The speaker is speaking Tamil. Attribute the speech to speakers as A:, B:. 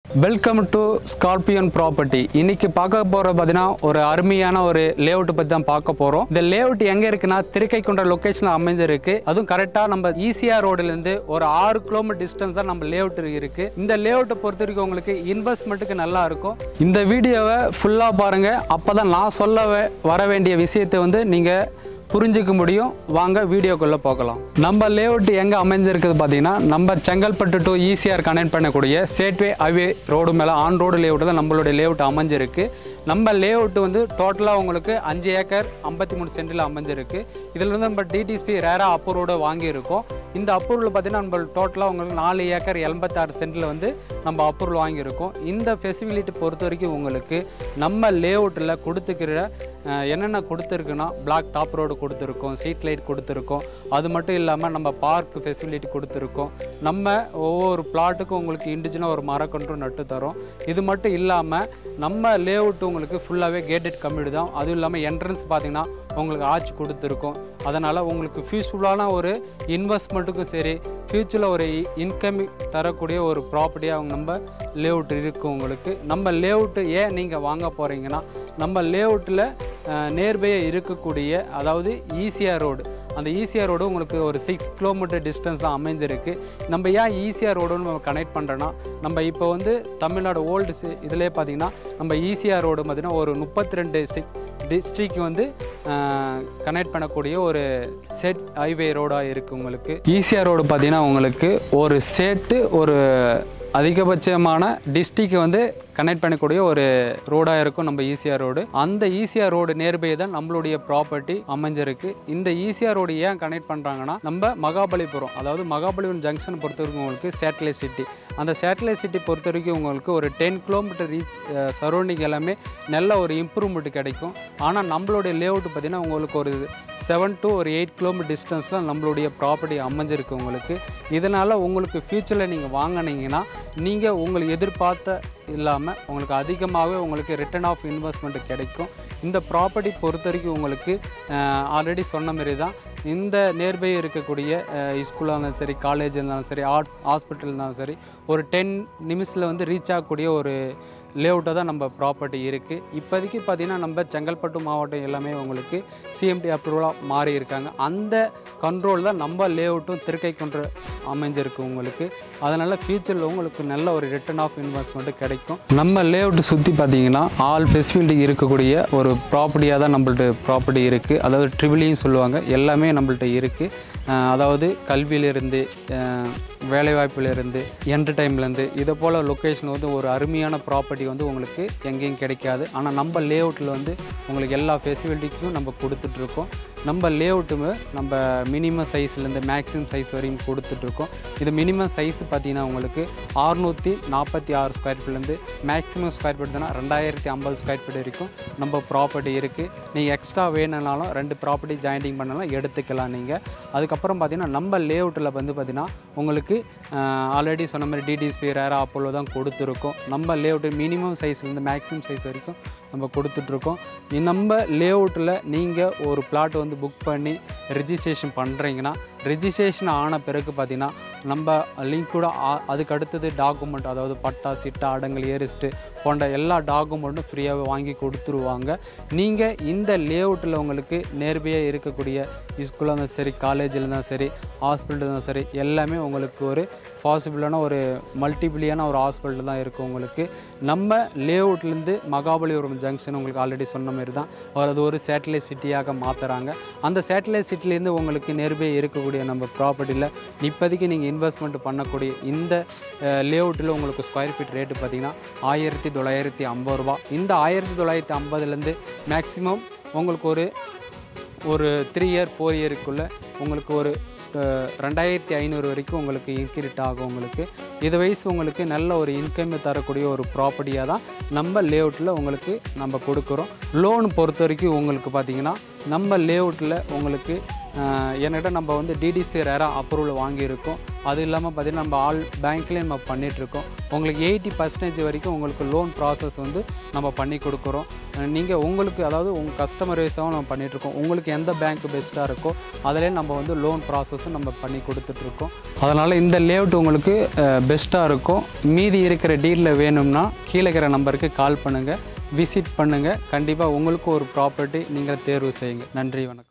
A: வெல்கம் டு ஸ்கார்பியன் ப்ராப்பர்ட்டி இன்னைக்கு பார்க்க போகிறது பார்த்தீங்கன்னா ஒரு அருமையான ஒரு லேஅவுட் பற்றி தான் பார்க்க போகிறோம் இந்த லேஅவுட் எங்கே இருக்குன்னா திருக்கைக்குன்ற லொக்கேஷனில் அமைஞ்சிருக்கு அதுவும் கரெக்டாக நம்ம ஈசிஆர் ரோடுலேருந்து ஒரு ஆறு கிலோமீட்டர் டிஸ்டன்ஸ் தான் நம்ம லேஅவுட் இருக்கு இந்த லேஅவுட்டை பொறுத்த வரைக்கும் உங்களுக்கு இன்வெஸ்ட்மெண்ட்டுக்கு நல்லா இருக்கும் இந்த வீடியோவை ஃபுல்லாக பாருங்கள் அப்போ தான் நான் சொல்ல வே- வர வேண்டிய விஷயத்தை வந்து நீங்கள் புரிஞ்சுக்க முடியும் வாங்க வீடியோக்குள்ளே போகலாம் நம்ம லேஅவுட் எங்கே அமைஞ்சிருக்குது பார்த்தீங்கன்னா நம்ம செங்கல்பட்டு டு ஈசிஆர் கனெக்ட் பண்ணக்கூடிய சேட்வே ஹைவே ரோடு மேலே ஆன் ரோடு லேஅவுட் தான் நம்மளுடைய லேஅவுட் அமைஞ்சிருக்கு நம்ம லேஅவுட் வந்து டோட்டலாக உங்களுக்கு அஞ்சு ஏக்கர் ஐம்பத்தி மூணு சென்டில் அமைஞ்சிருக்கு இதில் வந்து நம்ம டிடிஎஸ்பி ரேராக அப்ரூவோட வாங்கியிருக்கோம் இந்த அப்ரூவல் பார்த்தீங்கன்னா நம்ம டோட்டலாக உங்களுக்கு நாலு ஏக்கர் எண்பத்தாறு சென்டில் வந்து நம்ம அப்ரூவல் வாங்கியிருக்கோம் இந்த ஃபெசிலிட்டி பொறுத்த வரைக்கும் உங்களுக்கு நம்ம லேஅவுட்டில் கொடுத்துக்கிற அஹ், என்னென்ன கொடுத்துருக்குன்னா பிளாக் டாப் ரோடு கொடுத்துருக்கோம் சீட் லைட் கொடுத்துருக்கோம் அது மட்டும் இல்லாமல் நம்ம பார்க் ஃபெசிலிட்டி கொடுத்துருக்கோம் நம்ம ஒவ்வொரு பிளாட்டுக்கும் உங்களுக்கு இண்டிஜுவலாக ஒரு மரக்கன்றும் நட்டு தரோம் இது மட்டும் இல்லாமல் நம்ம லேஅவுட் உங்களுக்கு ஃபுல்லாகவே கேட்டட் கம்யூனிட்டி தான் அதுவும் இல்லாமல் என்ட்ரன்ஸ் பார்த்தீங்கன்னா உங்களுக்கு ஆட்சி கொடுத்துருக்கோம் அதனால் உங்களுக்கு ஃபியூஸ்ஃபுல்லான ஒரு இன்வெஸ்ட்மெண்ட்டுக்கும் சரி ஃப்யூச்சரில் ஒரு இன்கம் தரக்கூடிய ஒரு ப்ராப்பர்ட்டியாக அவங்க நம்ம லேஅவுட் இருக்கும் உங்களுக்கு நம்ம லேஅவுட்டு ஏன் நீங்கள் வாங்க போகிறீங்கன்னா நம்ம லேஅவுட்டில் நேர்பையாக இருக்கக்கூடிய அதாவது ஈசிஆர் ரோடு அந்த ஈசிஆர் ரோடு உங்களுக்கு ஒரு சிக்ஸ் கிலோமீட்டர் டிஸ்டன்ஸ் தான் அமைஞ்சிருக்கு நம்ம ஏன் ஈசிஆர் ரோடுன்னு நம்ம கனெக்ட் பண்ணுறோன்னா நம்ம இப்போ வந்து தமிழ்நாடு ஓல்டு இதிலே பார்த்தீங்கன்னா நம்ம ஈசிஆர் ரோடு பார்த்தீங்கன்னா ஒரு முப்பத்தி ரெண்டு சிக் டிஸ்ட்ரிக் வந்து கனெக்ட் பண்ணக்கூடிய ஒரு செட் ஹைவே ரோடாக இருக்குது உங்களுக்கு ஈசிஆர் ரோடு பார்த்தீங்கன்னா உங்களுக்கு ஒரு செட்டு ஒரு அதிகபட்சமான டிஸ்ட்ரிக் வந்து கனெக்ட் பண்ணக்கூடிய ஒரு ரோடாக இருக்கும் நம்ம ஈசிஆர் ரோடு அந்த ஈசிஆர் ரோடு நேர்பை தான் நம்மளுடைய ப்ராப்பர்ட்டி அமைஞ்சிருக்கு இந்த ஈசிஆர் ரோடு ஏன் கனெக்ட் பண்ணுறாங்கன்னா நம்ம மகாபலிபுரம் அதாவது மகாபலிபுரம் ஜங்ஷன் பொறுத்த வரைக்கும் உங்களுக்கு சேட்டலைட் சிட்டி அந்த சேட்டலைட் சிட்டி பொறுத்த வரைக்கும் உங்களுக்கு ஒரு டென் கிலோமீட்டர் ரீச் சரௌண்டிங் எல்லாமே நல்ல ஒரு இம்ப்ரூவ்மெண்ட் கிடைக்கும் ஆனால் நம்மளுடைய லேஅவுட் பார்த்தீங்கன்னா உங்களுக்கு ஒரு செவன் to ஒரு எயிட் கிலோமீட்டர் டிஸ்டன்ஸில் நம்மளுடைய ப்ராப்பர்ட்டி அமைஞ்சிருக்கு உங்களுக்கு இதனால் உங்களுக்கு ஃப்யூச்சரில் நீங்கள் வாங்கினீங்கன்னா நீங்கள் உங்களுக்கு எதிர்பார்த்த இல்லாமல் உங்களுக்கு அதிகமாகவே உங்களுக்கு ரிட்டர்ன் ஆஃப் இன்வெஸ்ட்மெண்ட் கிடைக்கும் இந்த ப்ராப்பர்ட்டி பொறுத்த வரைக்கும் உங்களுக்கு ஆல்ரெடி சொன்ன மாதிரி தான் இந்த நேர்பை இருக்கக்கூடிய ஸ்கூலாக இருந்தாலும் சரி காலேஜ் இருந்தாலும் சரி ஆர்ட்ஸ் ஹாஸ்பிட்டல் இருந்தாலும் சரி ஒரு டென் நிமிஷத்தில் வந்து ரீச் ஆகக்கூடிய ஒரு லேஅவுட்டாக தான் நம்ம ப்ராப்பர்ட்டி இருக்குது இப்போதைக்கு பார்த்திங்கன்னா நம்ம செங்கல்பட்டு மாவட்டம் எல்லாமே உங்களுக்கு சிஎம்டி அப்ரூவலாக மாறி இருக்காங்க அந்த கண்ட்ரோல் தான் நம்ம லேஅவுட்டும் திருக்கை கொன்று அமைஞ்சிருக்கு உங்களுக்கு அதனால் ஃப்யூச்சரில் உங்களுக்கு நல்ல ஒரு ரிட்டர்ன் ஆஃப் இன்வெஸ்ட்மெண்ட்டு கிடைக்கும் நம்ம லேஅவுட் சுற்றி பார்த்தீங்கன்னா ஆல் ஃபெசிலிட்டி இருக்கக்கூடிய ஒரு ப்ராப்பர்ட்டியாக தான் நம்மள்ட்ட ப்ராப்பர்ட்டி இருக்குது அதாவது ட்ரிபிளியும் சொல்லுவாங்க எல்லாமே நம்மள்ட்ட இருக்குது அதாவது கல்வியிலிருந்து அஹ், வேலைவாய்ப்புலேருந்து என்டர்டைன்லேருந்து இதை போல் லொக்கேஷன் வந்து ஒரு அருமையான ப்ராப்பர்ட்டி வந்து உங்களுக்கு எங்கேயும் கிடைக்காது ஆனால் நம்ம லேஅவுட்டில் வந்து உங்களுக்கு எல்லா ஃபெசிலிட்டிக்கும் நம்ம கொடுத்துட்ருக்கோம் நம்ம லேஅவுட்டுமே நம்ம மினிமம் சைஸ்லேருந்து மேக்ஸிமம் சைஸ் வரையும் கொடுத்துட்ருக்கோம் இது மினிமம் சைஸ் பார்த்தீங்கன்னா உங்களுக்கு அறுநூற்றி நாற்பத்தி ஆறு ஸ்கொயர் ஃபீட்லேருந்து மேக்ஸிமம் ஸ்கொயர் ஃபீட் தானே ரெண்டாயிரத்தி ஐம்பது ஸ்கொயர் ஃபீட் வரைக்கும் நம்ம ப்ராப்பர்ட்டி இருக்குது நீங்கள் எக்ஸ்ட்ரா வேணும்னாலும் ரெண்டு ப்ராப்பர்ட்டி ஜாயிண்டிங் பண்ணாலும் எடுத்துக்கலாம் நீங்கள் அதுக்கப்புறம் பார்த்தீங்கன்னா நம்ம லேஅவுட்டில் வந்து பார்த்தீங்கன்னா உங்களுக்கு ஆல்ரெடி சொன்ன மாதிரி டிடிஎஸ்பி ரேரா அப்போலோ தான் கொடுத்துருக்கோம் நம்ம லேஅவுட்டு மினிமம் சைஸ்லேருந்து மேக்ஸிமம் சைஸ் வரைக்கும் நம்ம கொடுத்துட்ருக்கோம் இ- நம்ம லேஅவுட்டில் நீங்கள் ஒரு பிளாட் வந்து புக் பண்ணி ரெஜிஸ்ட்ரேஷன் பண்ணுறீங்கன்னா ரெஜிஸ்ட்ரேஷன் ஆன பிறகு பார்த்தீங்கன்னா நம்ம லிங்க்கூட அதுக்கு அடுத்தது டாக்குமெண்ட் அதாவது பட்டா சிட்டா அடங்கல் ஏரிஸ்ட்டு போன்ற எல்லா டாக்குமெண்ட்டும் ஃப்ரீயாகவே வாங்கி கொடுத்துருவாங்க நீங்கள் இந்த லேஅவுட்டில் உங்களுக்கு நேர்மையாக இருக்கக்கூடிய ஸ்கூலாக இருந்தாலும் சரி காலேஜில் இருந்தாலும் சரி ஹாஸ்பிட்டல் இருந்தாலும் சரி எல்லாமே உங்களுக்கு ஒரு பாசிபிளான ஒரு மல்டிபிளியான ஒரு ஹாஸ்பிட்டல் தான் இருக்குது உங்களுக்கு நம்ம லேஅவுட்லேருந்து மகாபலிபுரம் ஜங்ஷன் உங்களுக்கு ஆல்ரெடி சொன்ன மாதிரி தான் ஒரு அது ஒரு சேட்டலைட் சிட்டியாக மாற்றுறாங்க அந்த சேட்டலைட் சிட்டிலேருந்து உங்களுக்கு நேர்மையாக இருக்கக்கூடிய நம்ம ப்ராப்பர்ட்டியில் இப்போதைக்கு நீங்கள் இன்வெஸ்ட்மெண்ட் பண்ணக்கூடிய இந்த லேஅவுட்டில் உங்களுக்கு ஸ்கொயர் ஃபீட் ரேட்டு பார்த்தீங்கன்னா ஆயிரத்தி தொள்ளாயிரத்தி ஐம்பது ரூபா இந்த ஆயிரத்தி தொள்ளாயிரத்தி ஐம்பதுலேருந்து மேக்ஸிமம் உங்களுக்கு ஒரு ஒரு த்ரீ இயர் ஃபோர் இயருக்குள்ளே உங்களுக்கு ஒரு அஹ், ரெண்டாயிரத்தி ஐநூறு வரைக்கும் உங்களுக்கு இன்க்ரீட் ஆகும் உங்களுக்கு இது வயசு உங்களுக்கு நல்ல ஒரு இன்கம் தரக்கூடிய ஒரு ப்ராப்பர்ட்டியாக தான் நம்ம லேஅவுட்டில் உங்களுக்கு நம்ம கொடுக்குறோம் லோன் பொறுத்த வரைக்கும் உங்களுக்கு பார்த்தீங்கன்னா நம்ம லேஅவுட்டில் உங்களுக்கு ஆஹ் என்கிட்ட நம்ம வந்து டிடிஸ்பி ரேராக அப்ரூவல் வாங்கியிருக்கோம் அது இல்லாமல் பார்த்தீங்கன்னா நம்ம ஆல் பேங்க்லேயும் நம்ம பண்ணிகிட்ருக்கோம் உங்களுக்கு எயிட்டி பர்சன்டேஜ் வரைக்கும் உங்களுக்கு லோன் ப்ராசஸ் வந்து நம்ம பண்ணி கொடுக்குறோம் நீங்கள் உங்களுக்கு அதாவது உங்கள் கஸ்டமர் வைஸாகவும் நம்ம பண்ணிகிட்ருக்கோம் உங்களுக்கு எந்த பேங்க் பெஸ்ட்டாக இருக்கோ அதிலே நம்ம வந்து லோன் ப்ராசஸும் நம்ம பண்ணி கொடுத்துட்ருக்கோம் அதனால் இந்த லேஅவுட் உங்களுக்கு பெஸ்ட்டாக இருக்கும் மீதி இருக்கிற டீலில் வேணும்னா கீழே இருக்கிற நம்பருக்கு கால் பண்ணுங்கள் விசிட் பண்ணுங்கள் கண்டிப்பாக உங்களுக்கு ஒரு ப்ராப்பர்ட்டி நீங்கள் தேர்வு செய்யுங்க நன்றி வணக்கம்